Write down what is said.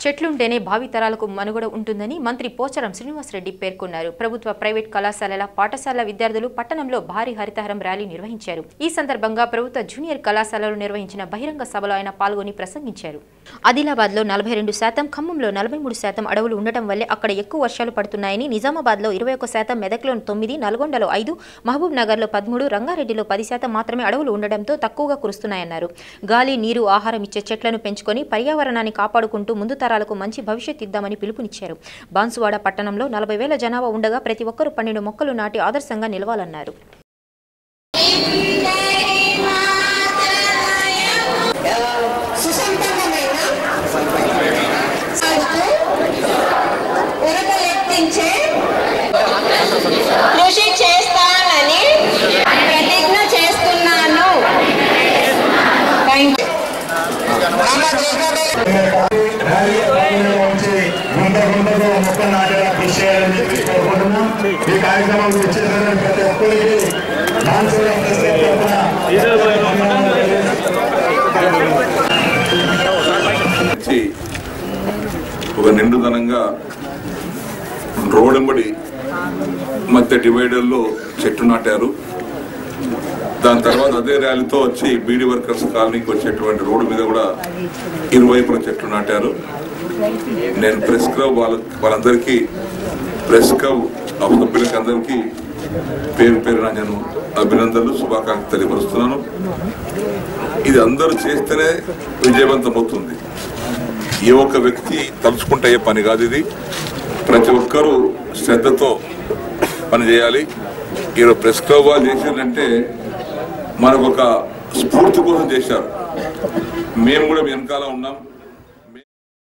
చెట్లుంటేనే భావితరాలకు మనుగడ ఉంటుందని మంత్రి పోచారం శ్రీనివాసరెడ్డి పేర్కొన్నారు ప్రభుత్వ ప్రైవేట్ కళాశాలల పాఠశాల విద్యార్థులు పట్టణంలో భారీ హరితహారం ర్యాలీ నిర్వహించారు ఈ సందర్భంగా ప్రభుత్వ జూనియర్ కళాశాలలో నిర్వహించిన బహిరంగ సభలో ఆయన పాల్గొని ప్రసంగించారు ఆదిలాబాద్ లో నలభై రెండు శాతం ఖమ్మంలో నలభై మూడు శాతం అడవులు ఉండటం వల్లే అక్కడ ఎక్కువ వర్షాలు పడుతున్నాయని నిజామాబాద్ లో ఇరవై ఒక్క శాతం మెదక్లో తొమ్మిది నల్గొండలో ఐదు మహబూబ్ నగర్ లో పదమూడు రంగారెడ్డిలో పది శాతం మాత్రమే అడవులు ఉండడంతో తక్కువగా కురుస్తున్నాయన్నారు గాలి నీరు ఆహారం ఇచ్చే చెట్లను పెంచుకొని పర్యావరణాన్ని కాపాడుకుంటూ ముందు తరాలకు మంచి భవిష్యత్ ఇద్దామని పిలుపునిచ్చారు బాన్సువాడ పట్టణంలో నలభై వేల జనాభా ఉండగా ప్రతి ఒక్కరూ పన్నెండు మొక్కలు నాటి ఆదర్శంగా నిలవాలన్నారు సుసంపన్నమైన సాగుతూ ఉరకలెత్తించే కృషి చేస్తానని ప్రతిజ్ఞ చేస్తున్నాను థ్యాంక్ ర్యాలీ ప్రాంగణంలో ఉంచి గుంట గుంటకు మొక్క నాటేలా కృషి చేయాలని చెప్పి కోరుకుంటున్నాం ఈ కార్యక్రమం వచ్చేసిన ప్రతి ఒక్కరికి డాన్సుల ప్రెసిడెంట్ తరఫున వచ్చి ఒక నిండుదనంగా రోడ్డంబడి మధ్య డివైడర్లో చెట్టు నాటారు దాని తర్వాత అదే ర్యాలీతో వచ్చి బీడీ వర్కర్స్ కాలనీకి వచ్చేటువంటి రోడ్డు మీద కూడా ఇరువైపుల చెట్లు నాటారు నేను ప్రెస్ క్లబ్ వాళ్ళ వాళ్ళందరికీ ప్రెస్ క్లబ్ ఆ సభ్యులకి అందరికీ పేరు పేరున నేను అభినందనలు శుభాకాంక్షలు తెలియపరుస్తున్నాను ఇది అందరూ చేస్తేనే విజయవంతమవుతుంది ఏ ఒక్క వ్యక్తి తలుచుకుంటే అయ్యే పని కాదు ఇది ప్రతి ఒక్కరూ శ్రద్ధతో పని చేయాలి ఈరోజు ప్రెస్ క్లబ్ వాళ్ళు చేసిందంటే మనకు ఒక స్ఫూర్తి కోసం చేశారు మేము కూడా వెనకాల ఉన్నాం